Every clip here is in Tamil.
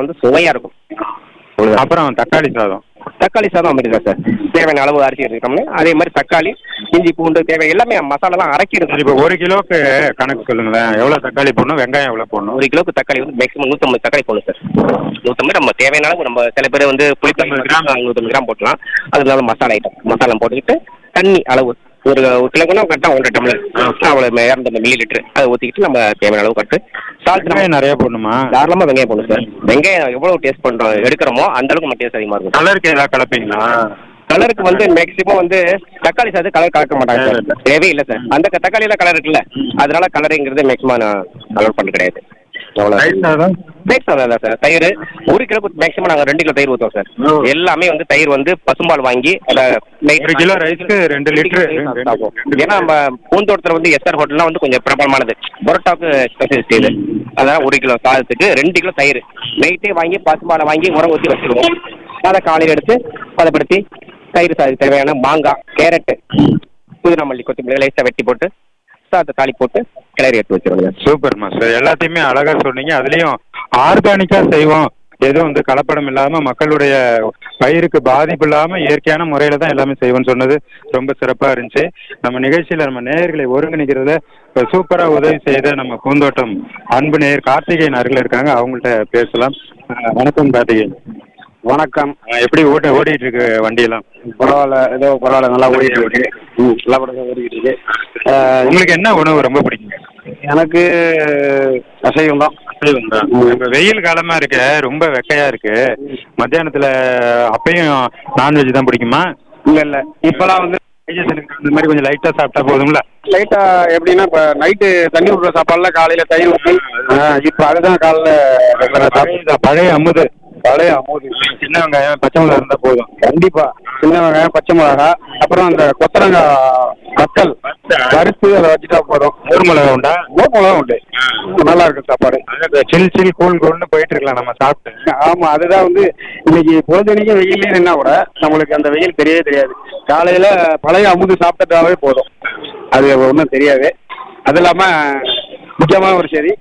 வந்து சுவையா இருக்கும் அவ்வளவுதான். அப்புறம் தக்காளி சாதம் தக்காளி சாதம் அப்படி தான் சார் தேவையான அளவு அரிசி எடுத்துக்கிட்டோம்னா அதே மாதிரி தக்காளி இஞ்சி பூண்டு தேவை எல்லாமே மசாலாலாம் அரைக்கி சரி இருக்கும் இப்போ ஒரு கிலோக்கு கணக்கு சொல்லுங்களேன் எவ்வளோ தக்காளி போடணும் வெங்காயம் எவ்வளோ போடணும் ஒரு கிலோக்கு தக்காளி வந்து மேக்ஸிமம் நூற்றம்பது தக்காளி போடணும் சார் நூற்றம்பது நம்ம தேவையான அளவு நம்ம சில பேர் வந்து புளித்தம்பது கிராம் நூற்றம்பது கிராம் போட்டலாம் அதனால மசாலா ஐட்டம் மசாலா போட்டுக்கிட்டு தண்ணி அளவு ஒரு ஒரு கிலோக்குன்னா கரெக்டாக ஒன்றரை டம்ளர் அவ்வளோ இரநூத்தம்பது மில்லி லிட்டர் அதை ஊற்றிக்கிட்டு நம்ம தேவையான அளவு கட்டு சால்ட் நம்ம வெங்காயம் நிறைய போடணுமா தாராளமாக வெங்காயம் போடணும் சார் வெங்காயம் எவ்வளோ டேஸ்ட் பண்ணுறோம் எடுக்கிறோமோ அந்த அளவுக்கு நம்ம டேஸ்ட் அதிகமாக இருக்கும் கலருக்கு ஏதாவது கலப்பீங்களா கலருக்கு வந்து மேக்ஸிமம் வந்து தக்காளி சாதம் கலர் கலக்க மாட்டாங்க சார் தேவையே இல்லை சார் அந்த க- தக்காளியில கலர் இருக்குல்ல அதனால கலருங்கிறது மேக்ஸிமம் நான் கலர் பண்ண கிடையாது அவ்வளோ தயிர் சாதம் தயிர் சாதம் தான் சார் தயிர் ஒரு கிலோக்கு மேக்ஸிமம் நாங்கள் ரெண்டு கிலோ தயிர் ஊற்றுவோம் சார் ஓ. எல்லாமே வந்து தயிர் வந்து பசும்பால் வாங்கி அதை night ஒரு கிலோ ரைஸ்க்கு ரெண்டு லிட்டரு தயிர் சாப்பிடுவோம். ஏன்னா நம்ம பூந்தோட்டத்தில் வந்து எஸ்ஆர் ஹோட்டல்லாம் வந்து கொஞ்சம் பிரபலமானது பரோட்டாவுக்கு ஸ்பெஷலிஸ்ட் இது அதனால ஒரு கிலோ சாதத்துக்கு ரெண்டு கிலோ தயிர் நைட்டே வாங்கி பசும்பாலை வாங்கி உரம் ஊற்றி வச்சுருவோம் அதை காலையில் எடுத்து பதப்படுத்தி தயிர் சாதத்துக்கு தேவையான மாங்காய் கேரட்டு புதினா மல்லி கொத்தமல்லி லைஸாக வெட்டி போட்டு சாதத்தை தாளி போட்டு கிளறி எடுத்து வச்சிருவோங்க சூப்பர் மாஸ்டர் எல்லாத்தையுமே அழகா சொன்னீங்க அதுலயும் ஆர்கானிக்கா செய்வோம் எதுவும் வந்து கலப்படம் இல்லாம மக்களுடைய பயிருக்கு பாதிப்பு இல்லாம இயற்கையான முறையில தான் எல்லாமே செய்வோம்னு சொன்னது ரொம்ப சிறப்பா இருந்துச்சு நம்ம நிகழ்ச்சியில நம்ம நேயர்களை ஒருங்கிணைக்கிறதுல சூப்பரா உதவி செய்த நம்ம பூந்தோட்டம் அன்பு நேயர் கார்த்திகேயன் அருகில் இருக்காங்க அவங்கள்ட்ட பேசலாம் அஹ் வணக்கம் கார்த்திகேயன் வணக்கம் அஹ் எப்படி ஓட்ட ஓடிட்டு இருக்கு வண்டியெல்லாம் பரவாயில்ல ஏதோ பரவாயில்ல நல்லா ஓடிட்டு இருக்கு ம் நல்லா படம் ஓடிக்கிட்டு இருக்கு அஹ், உங்களுக்கு என்ன உணவு ரொம்ப பிடிக்கும் எனக்கு அசைவம் தான் இப்ப வெயில் காலமா இருக்கு ரொம்ப வெக்கையா இருக்கு மத்தியானத்துல அப்பயும் நான்வெஜ் தான் பிடிக்குமா இல்ல இல்ல இப்பெல்லாம் வந்து டைஜஷனுக்கு இந்த மாதிரி கொஞ்சம் லைட்டா சாப்பிட்டா போதும்ல லைட்டா எப்படின்னா இப்ப நைட்டு தண்ணி விடுற சாப்பாடுல காலையில தயிர் ஊற்றி அஹ், இப்ப அதுதான் காலைல regular ஆ சாப்பிட்டு பழைய பழைய அமுது பழைய அமௌண்ட் சின்ன வெங்காயம் பச்சை மிளகா இருந்தா போதும் கண்டிப்பா சின்ன வெங்காயம் பச்சை மிளகா அப்புறம் அந்த கொத்தரங்காய் வத்தல் வறுத்து அதை வச்சுட்டா போதும் ஊர் மிளகா உண்டா மோர் மிளகா உண்டு நல்லா இருக்கு சாப்பாடு சில் சில் கூல் கூல்னு போயிட்டு இருக்கலாம் நம்ம சாப்பிட்டு ஆமா அதுதான் வந்து இன்னைக்கு பொழுதனைக்கும் வெயிலே நின்னா கூட நம்மளுக்கு அந்த வெயில் தெரியவே தெரியாது காலையில பழைய அமுது சாப்பிட்டுட்டாவே போதும் அது ஒன்றும் தெரியாது அது இல்லாம முக்கியமான ஒரு செய்தி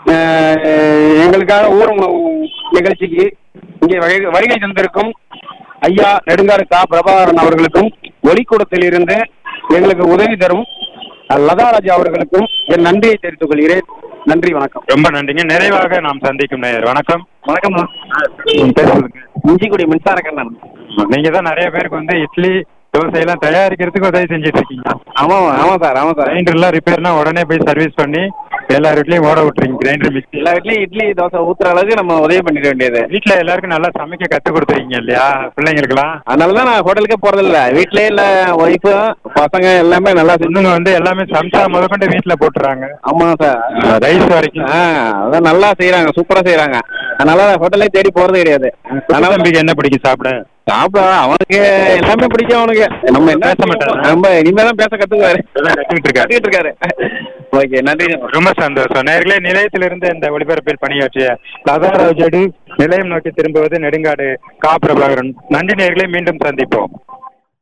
அஹ், எங்களுக்காக ஊர் உணவு நிகழ்ச்சிக்கு இங்கே வருகை- வருகை தந்திருக்கும் ஐயா நெடுங்காடு கா பிரபாகரன் அவர்களுக்கும் ஒளிக்கூடத்தில் இருந்து எங்களுக்கு உதவி தரும் அஹ், லதா ராஜா அவர்களுக்கும் என் நன்றியை தெரிவித்துக் கொள்கிறேன் நன்றி வணக்கம் ரொம்ப நன்றிங்க நிறைவாக நாம் சந்திக்கும் நேயர் வணக்கம் வணக்கம் உம், பேர் சொல்லுங்க இஞ்சிக்குடி மின்சார கண்ணன் நீங்க தான் நிறைய பேருக்கு வந்து இட்லி தோசை எல்லாம் தயாரிக்கிறதுக்கு உதவி செஞ்சுட்டு இருக்கீங்க ஆமாம் ஆமாம் சார் ஆமாம் சார் கிரைண்டர் எல்லாம் ரிப்பேர்னா உடனே போய் சர்வீஸ் பண்ணி எல்லார் வீட்லயும் ஓட விட்டுறீங்க கிரைண்டர் மிக்ஸி எல்லா வீட்லயும் இட்லி தோசை ஊத்துற அளவுக்கு நம்ம உதவி பண்ணிட வேண்டியது வீட்ல எல்லாருக்கும் நல்லா சமைக்க கத்து கொடுத்துருக்கீங்க இல்லையா பிள்ளைங்களுக்குலாம் அதனால தான் நான் ஹோட்டலுக்கே போறது இல்ல வீட்லயே இல்ல ஒய்ஃபு பசங்க எல்லாமே நல்லா செஞ்சு பொண்ணுங்க வந்து எல்லாமே சம்சா முதற்கொண்டு வீட்ல போட்டுறாங்க ஆமா சார் ரைஸ் வரைக்கும் ஆ அதான் நல்லா செய்யறாங்க சூப்பரா செய்யறாங்க அதனால ஹோட்டலே தேடி போறது கிடையாது அதனால தம்பிக்கு என்ன பிடிக்கும் சாப்பிட சாப்பிட அவனுக்கு எல்லாமே பிடிக்கும் அவனுக்கு நம்ம என்ன பேச மாட்டாரா? நம்ம இனிமே தான் பேச கத்துக்குவாரு இப்பதான் கத்துக்கிட்டு இருக்காரு. கத்துக்கிட்டு இருக்காரு ஓகே நன்றி ரொம்ப சந்தோஷம் நேர்களே நிலையத்திலிருந்து இந்த ஒளிபரப்பில் பணியாற்றிய லதா ராஜடு நிலையம் நோக்கி திரும்புவது நெடுங்காடு கா பிரபாகரன் நன்றி நேர்களே மீண்டும் சந்திப்போம்